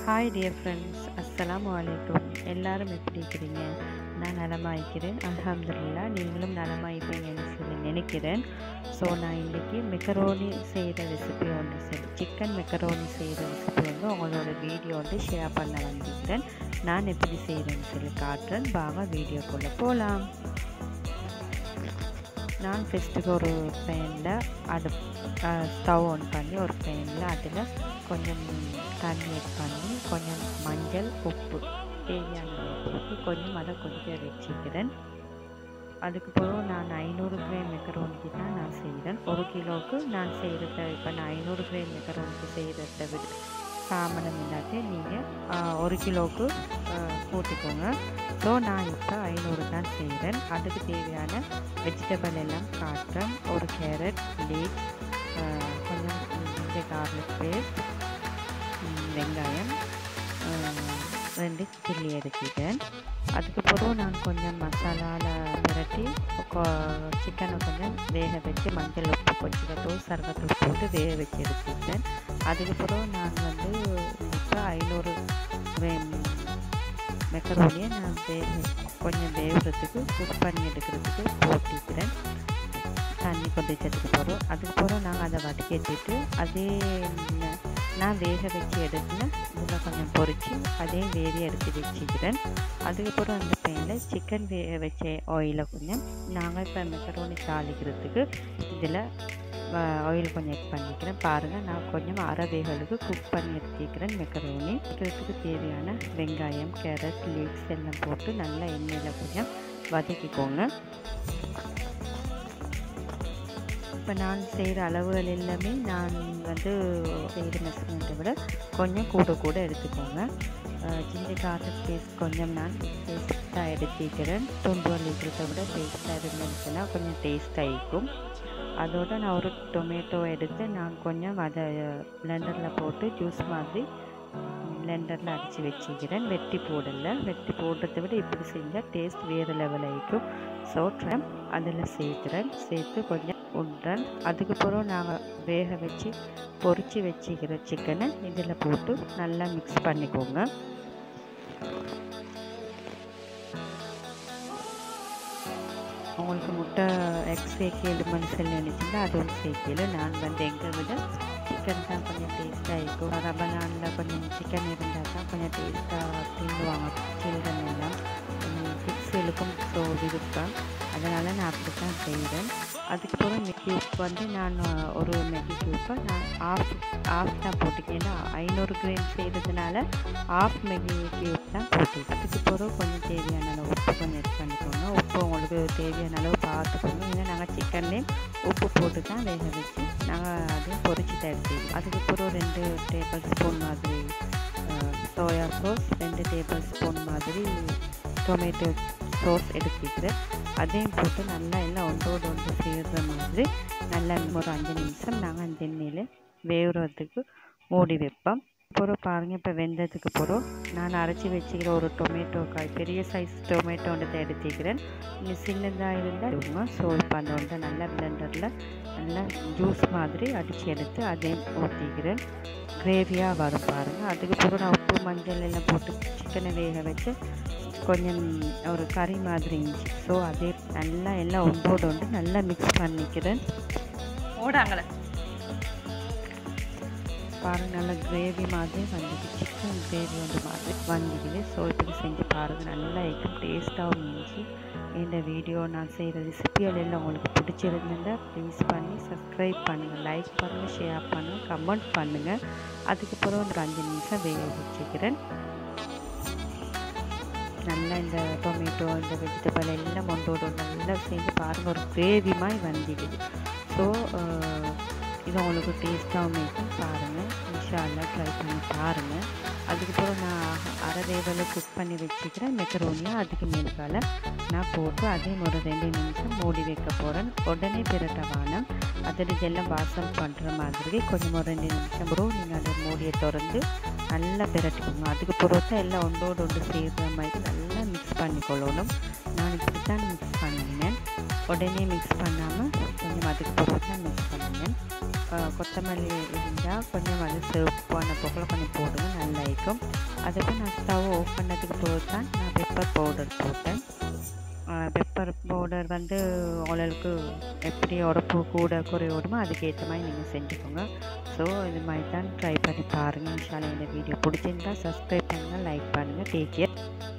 hi dear friends அஸ்ஸலாமு அலைக்கும் எல்லாரும் எப்படி இருக்கிறீங்க நான் நலமாயிருக்கிறேன் அல்ஹம்துலில்லா நீங்களும் நலமாயிருப்பீங்கன்னு சொல்லி நினைக்கிறேன் ஸோ நான் இன்றைக்கி மெக்கரோனி செய்கிற ரெசிபி ஒன்று சரி சிக்கன் மெக்கரோனி செய்கிற ரெசிபி வந்து உங்களோட வீடியோ வந்து ஷேர் பண்ண வந்திருக்கிறேன் நான் எப்படி செய்கிறேன்னு சொல்லி காட்டுறேன் வாங்க வீடியோக்குள்ளே போகலாம் நான் ஃபஸ்ட்டுக்கு ஒரு பேனில் அது ஸ்டவ் ஆன் பண்ணி ஒரு பேனில் அதில் கொஞ்சம் தண்ணி ஆட் பண்ணி கொஞ்சம் மஞ்சள் உப்பு தேவையான உப்பு கொஞ்சம் அதை கொதிக்க வச்சுக்கிறேன் அதுக்கு பிறகு நான் ஐநூறு கிராம் மெக்கரோனிக்கு தான் நான் செய்கிறேன் ஒரு கிலோவுக்கு நான் செய்கிறத இப்போ நான் ஐநூறு கிராம் மெக்கரோனிக்கு செய்கிறத விட சாமனம் இல்லாட்டி நீங்கள் ஒரு கிலோவுக்கு கூட்டிக்கோங்க ஸோ நான் இப்போ ஐநூறு தான் செய்கிறேன் அதுக்கு தேவையான வெஜிடபிள் எல்லாம் காட்டுறேன் ஒரு கேரட் லீக் கொஞ்சம் ஜிஞ்சர் கார்லிக் பேஸ்ட் வெங்காயம் ரெண்டு சில்லி எடுத்துட்டேன் அதுக்கப்புறம் நான் கொஞ்சம் மசாலாவில் விரட்டி சிக்கனை கொஞ்சம் வேக வச்சு மஞ்சள் உப்பு கொஞ்சம் தூள் சர்வத்தூள் போட்டு வேக வச்சு எடுத்துட்டேன் அதுக்கப்புறம் நான் வந்து இப்போ ஐநூறு மெக்கரோனியை நான் வேக கொஞ்சம் வேகிறதுக்கு குக் பண்ணி எடுக்கிறதுக்கு போட்டிக்கிறேன் தண்ணி கொதிச்சதுக்கு போகிறோம் அதுக்கப்புறம் நாங்கள் அதை வதக்கி வச்சுட்டு அதே நான் வேக வச்சு எடுத்துல இதில் கொஞ்சம் பொறிச்சு அதே வேதி எடுத்து வச்சுக்கிறேன் அதுக்கப்புறம் அந்த பேனில் சிக்கன் வேக வச்ச ஆயிலை கொஞ்சம் நாங்கள் இப்போ மெக்கரோனி தாளிக்கிறதுக்கு இதில் ஆயில் கொஞ்சம் ஆட் பண்ணிக்கிறேன் பாருங்கள் நான் கொஞ்சம் அரை வேகளுக்கு குக் பண்ணி எடுத்துக்கிறேன் மெக்கரோனி இதுக்கு தேவையான வெங்காயம் கேரட் லீக்ஸ் எல்லாம் போட்டு நல்லா எண்ணெயில் கொஞ்சம் வதக்கிக்கோங்க இப்போ நான் செய்கிற அளவுகள் எல்லாமே நான் வந்து செய்கிற மெஷர்மெண்ட்டை விட கொஞ்சம் கூட கூட எடுத்துக்கோங்க ஜிஞ்சர் கார்லிக் பேஸ்ட் கொஞ்சம் நான் பேஸ்ட்டாக எடுத்துக்கிறேன் தொண்டு லிட்டரத்தை விட பேஸ்ட்டாக இருந்துச்சுன்னா கொஞ்சம் டேஸ்ட்டாக இருக்கும் அதோடு நான் ஒரு டொமேட்டோ எடுத்து நான் கொஞ்சம் அதை பிளெண்டரில் போட்டு ஜூஸ் மாதிரி பிளெண்டரில் அடித்து வச்சுக்கிறேன் வெட்டி போடலை வெட்டி போடுறதை விட இப்படி செஞ்சால் டேஸ்ட் வேறு லெவல் ஆகிக்கும் ஸோ அதில் சேர்க்குறேன் சேர்த்து கொஞ்சம் உண்றேன் அதுக்கப்புறம் நாங்கள் வேக வச்சு பொறிச்சு வச்சுக்கிற சிக்கனை இதில் போட்டு நல்லா மிக்ஸ் பண்ணிக்கோங்க உங்களுக்கு முட்டை எக் சேர்க்கலுமென்னு சொல்லி நினச்சிங்கன்னா அதுவும் சேர்க்கல நான் வந்து எங்கள் விட சிக்கன் தான் கொஞ்சம் டேஸ்ட்டாக இருக்கும் ரமலானில் கொஞ்சம் சிக்கன் இருந்தால் தான் கொஞ்சம் டேஸ்ட்டாக தின்னுவாங்க சில்ட்ரன் எல்லாம் கிட்ஸுகளுக்கும் ஸோ விருப்பம் அதனால் நான் அப்படி தான் செய்கிறேன் அதுக்கப்புறம் மெக்கி உப்பு வந்து நான் ஒரு மெக்கி உப்பை நான் ஆஃப் ஆஃப் தான் போட்டுக்கேன் ஏன்னா ஐநூறு கிராம் செய்கிறதுனால ஆஃப் மெக்கி உப்பு தான் போட்டுக்கேன் அதுக்கப்புறம் கொஞ்சம் தேவையான அளவு உப்பு கொஞ்சம் எட் பண்ணிக்கோங்க உப்பு உங்களுக்கு தேவையான அளவு பார்த்துக்கோங்க ஏன்னா நாங்கள் சிக்கன்லேயும் உப்பு போட்டு தான் வேக வச்சு நாங்கள் அதையும் பொறிச்சு தான் எடுத்துக்கோம் அதுக்கப்புறம் ரெண்டு டேபிள் ஸ்பூன் மாதிரி சோயா சாஸ் ரெண்டு டேபிள் ஸ்பூன் மாதிரி டொமேட்டோ சோஸ் எடுத்துக்கிறேன் அதையும் போட்டு நல்லா எல்லாம் ஒன்றோடு ஒன்று சேர்கிற மாதிரி நல்லா ஒரு அஞ்சு நிமிஷம் நாங்கள் அந்த எண்ணெயில் வேகிறதுக்கு மூடி வைப்போம் அப்புறம் பாருங்கள் இப்போ வெந்ததுக்கு அப்புறம் நான் அரைச்சி வச்சுக்கிற ஒரு டொமேட்டோ காய் பெரிய சைஸ் டொமேட்டோ ஒன்றத்தை எடுத்துக்கிறேன் நீங்கள் சின்னதாக இருந்தால் ஸோ இப்போ அந்த ஒன்றை நல்லா பிளெண்டரில் நல்லா ஜூஸ் மாதிரி அடித்து எடுத்து அதையும் ஊற்றிக்கிறேன் கிரேவியாக வரும் பாருங்கள் அதுக்கப்புறம் நான் உப்பு மஞ்சள் எல்லாம் போட்டு சிக்கனை வேக வச்சு கொஞ்சம் ஒரு கறி மாதிரி இருந்துச்சு ஸோ அதே நல்லா எல்லாம் ஒன்றோடு ஒன்று நல்லா மிக்ஸ் பண்ணிக்கிறேன் ஓடாங்களே பாருங்கள் நல்லா கிரேவி மாதிரி வந்துச்சு சிக்கன் கிரேவி வந்து மாதிரி வந்துக்குது ஸோ இப்படி செஞ்சு பாருங்கள் நல்லா இருக்கும் டேஸ்ட்டாகவும் இருந்துச்சு இந்த வீடியோ நான் செய்கிற ரெசிபிகள் எல்லாம் உங்களுக்கு பிடிச்சிருந்தா ப்ளீஸ் பண்ணி சப்ஸ்கிரைப் பண்ணுங்கள் லைக் பண்ணுங்கள் ஷேர் பண்ணுங்கள் கமெண்ட் பண்ணுங்கள் அதுக்கப்புறம் ஒரு அஞ்சு நிமிஷம் வேக வச்சுக்கிறேன் நல்லா இந்த டொமேட்டோ இந்த வெஜிடபிள் எல்லாம் ஒன்றோடு நல்லா சேர்ந்து பாருங்கள் ஒரு கிரேவி மாதிரி வந்துடுது ஸோ இது உங்களுக்கு டேஸ்ட்டாகவும் இருக்கும் பாருங்கள் இன்ஷால்லாம் ட்ரை பண்ணி பாருங்கள் அதுக்கப்புறம் நான் அரை வேவில் குக் பண்ணி வச்சுக்கிறேன் மெக்கரோனியா அதுக்கு மேற்கால நான் போட்டு அதையும் ஒரு ரெண்டு நிமிஷம் மூடி வைக்க போகிறேன் உடனே பிரட்ட வானம் அதில் இதெல்லாம் வாசம் பண்ணுற மாதிரி கொஞ்சம் ஒரு ரெண்டு நிமிஷம் ப்ரோ நீங்கள் அதை மூடியை திறந்து நல்லா பிரட்டிக்கோங்க அதுக்கு பொறுத்தா எல்லாம் ஒன்றோடு ஒன்று சேர்கிற மாதிரி நல்லா மிக்ஸ் பண்ணிக்கொள்ளணும் நான் இப்படி தான் மிக்ஸ் பண்ணினேன் உடனே மிக்ஸ் பண்ணாமல் கொஞ்சம் அதுக்கு பொறுத்தா மிக்ஸ் பண்ணினேன் கொத்தமல்லி இருந்தால் கொஞ்சம் அது சிவப்பான போக்கில் கொஞ்சம் போடுங்க நல்லா இருக்கும் இருக்கும் அதுக்கு நான் ஸ்டவ் ஆஃப் பண்ணதுக்கு பிறகு தான் நான் பெப்பர் பவுடர் போட்டேன் பெப்பர் பவுடர் வந்து ஓரளவுக்கு எப்படி உடப்பு கூட குறையோடுமோ அதுக்கேற்ற மாதிரி நீங்கள் செஞ்சுக்கோங்க ஸோ இது மாதிரி தான் ட்ரை பண்ணி பாருங்கள் இன்ஷால்லா இந்த வீடியோ பிடிச்சிருந்தா சப்ஸ்கிரைப் பண்ணுங்கள் லைக் பண்ணுங்கள் டேக் கேர்